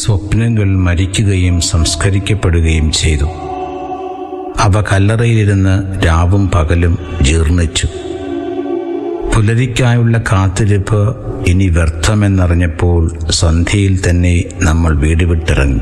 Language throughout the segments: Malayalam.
സ്വപ്നങ്ങൾ മരിക്കുകയും സംസ്കരിക്കപ്പെടുകയും ചെയ്തു അവ കല്ലറയിലിരുന്ന് രാവും പകലും ജീർണിച്ചു പുലരിക്കായുള്ള കാത്തിരിപ്പ് ഇനി വ്യർത്ഥമെന്നറിഞ്ഞപ്പോൾ സന്ധ്യയിൽ തന്നെ നമ്മൾ വീട് വിട്ടിറങ്ങി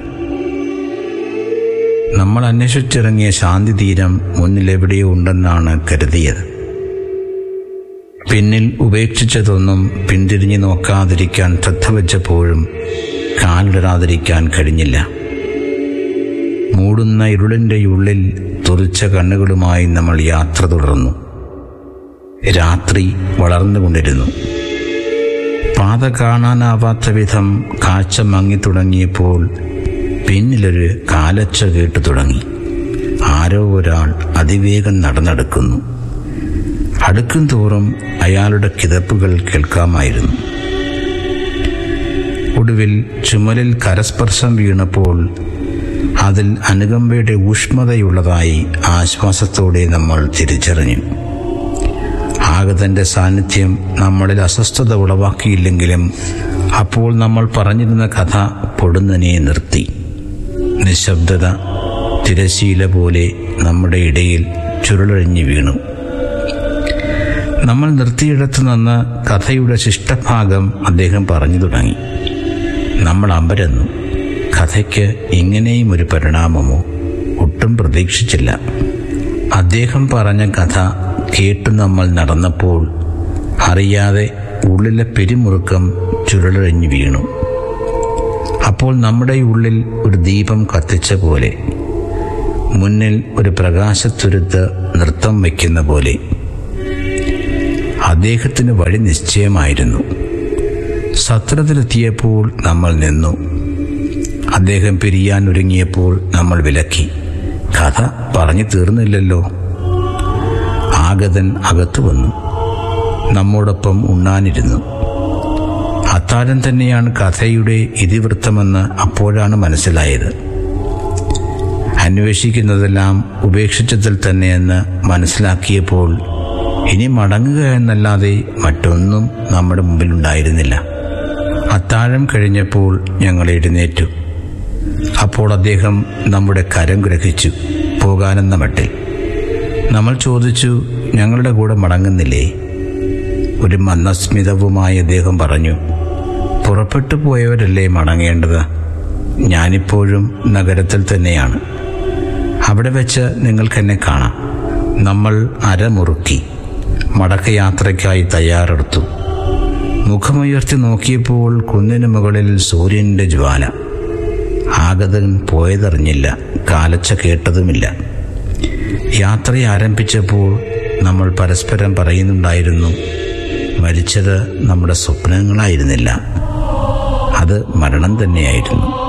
നമ്മൾ അന്വേഷിച്ചിറങ്ങിയ ശാന്തി തീരം മുന്നിലെവിടെയോ ഉണ്ടെന്നാണ് കരുതിയത് പിന്നിൽ ഉപേക്ഷിച്ചതൊന്നും പിന്തിരിഞ്ഞു നോക്കാതിരിക്കാൻ ശ്രദ്ധ വെച്ചപ്പോഴും കാലിടരാതിരിക്കാൻ കഴിഞ്ഞില്ല മൂടുന്ന ഇരുളിൻ്റെ ഉള്ളിൽ തുറിച്ച കണ്ണുകളുമായി നമ്മൾ യാത്ര തുടർന്നു രാത്രി വളർന്നുകൊണ്ടിരുന്നു പാത കാണാനാവാത്ത വിധം കാഴ്ച മങ്ങി തുടങ്ങിയപ്പോൾ പിന്നിലൊരു കാലച്ച കേട്ടു തുടങ്ങി ആരോ ഒരാൾ അതിവേഗം നടന്നെടുക്കുന്നു അടുക്കും തോറും അയാളുടെ കിതപ്പുകൾ കേൾക്കാമായിരുന്നു ഒടുവിൽ ചുമലിൽ കരസ്പർശം വീണപ്പോൾ അതിൽ അനുകമ്പയുടെ ഊഷ്മതയുള്ളതായി ആശ്വാസത്തോടെ നമ്മൾ തിരിച്ചറിഞ്ഞു ആഗതന്റെ സാന്നിധ്യം നമ്മളിൽ അസ്വസ്ഥത ഉളവാക്കിയില്ലെങ്കിലും അപ്പോൾ നമ്മൾ പറഞ്ഞിരുന്ന കഥ പൊടുന്നനെ നിർത്തി നിശബ്ദത തിരശീല പോലെ നമ്മുടെ ഇടയിൽ ചുരുളഴിഞ്ഞു വീണു നമ്മൾ നിർത്തിയിടത്തു നിന്ന് കഥയുടെ ശിഷ്ടഭാഗം അദ്ദേഹം പറഞ്ഞു തുടങ്ങി നമ്മൾ അമ്പരന്നു കഥയ്ക്ക് ഇങ്ങനെയും ഒരു പരിണാമമോ ഒട്ടും പ്രതീക്ഷിച്ചില്ല അദ്ദേഹം പറഞ്ഞ കഥ കേട്ടു നമ്മൾ നടന്നപ്പോൾ അറിയാതെ ഉള്ളിലെ പെരുമുറുക്കം ചുരുളഴിഞ്ഞു വീണു അപ്പോൾ നമ്മുടെ ഉള്ളിൽ ഒരു ദീപം കത്തിച്ച പോലെ മുന്നിൽ ഒരു പ്രകാശത്തുരുത്ത് നൃത്തം വയ്ക്കുന്ന പോലെ അദ്ദേഹത്തിന് വഴി നിശ്ചയമായിരുന്നു സത്രത്തിലെത്തിയപ്പോൾ നമ്മൾ നിന്നു അദ്ദേഹം പിരിയാൻ ഒരുങ്ങിയപ്പോൾ നമ്മൾ വിലക്കി കഥ പറഞ്ഞു തീർന്നില്ലല്ലോ ആഗതൻ അകത്തു വന്നു നമ്മോടൊപ്പം ഉണ്ണാനിരുന്നു അത്താഴം തന്നെയാണ് കഥയുടെ ഇതിവൃത്തമെന്ന് അപ്പോഴാണ് മനസ്സിലായത് അന്വേഷിക്കുന്നതെല്ലാം ഉപേക്ഷിച്ചതിൽ തന്നെയെന്ന് മനസ്സിലാക്കിയപ്പോൾ ഇനി മടങ്ങുക എന്നല്ലാതെ മറ്റൊന്നും നമ്മുടെ മുമ്പിലുണ്ടായിരുന്നില്ല അത്താഴം കഴിഞ്ഞപ്പോൾ ഞങ്ങൾ എഴുന്നേറ്റു അപ്പോൾ അദ്ദേഹം നമ്മുടെ കരം ഗ്രഹിച്ചു പോകാനെന്ന മട്ടിൽ നമ്മൾ ചോദിച്ചു ഞങ്ങളുടെ കൂടെ മടങ്ങുന്നില്ലേ ഒരു മന്ദസ്മിതവുമായി അദ്ദേഹം പറഞ്ഞു പുറപ്പെട്ടു പോയവരല്ലേ മടങ്ങേണ്ടത് ഞാനിപ്പോഴും നഗരത്തിൽ തന്നെയാണ് അവിടെ വെച്ച് നിങ്ങൾക്കെന്നെ കാണാം നമ്മൾ അരമുറുക്കി മടക്കയാത്രയ്ക്കായി തയ്യാറെടുത്തു മുഖമുയർത്തി നോക്കിയപ്പോൾ കുന്നിന് മുകളിൽ സൂര്യൻ്റെ ജ്വാല ആഗതൻ പോയതറിഞ്ഞില്ല കാലച്ച കേട്ടതുമില്ല യാത്ര ആരംഭിച്ചപ്പോൾ നമ്മൾ പരസ്പരം പറയുന്നുണ്ടായിരുന്നു മരിച്ചത് നമ്മുടെ സ്വപ്നങ്ങളായിരുന്നില്ല അത് മരണം തന്നെയായിരുന്നു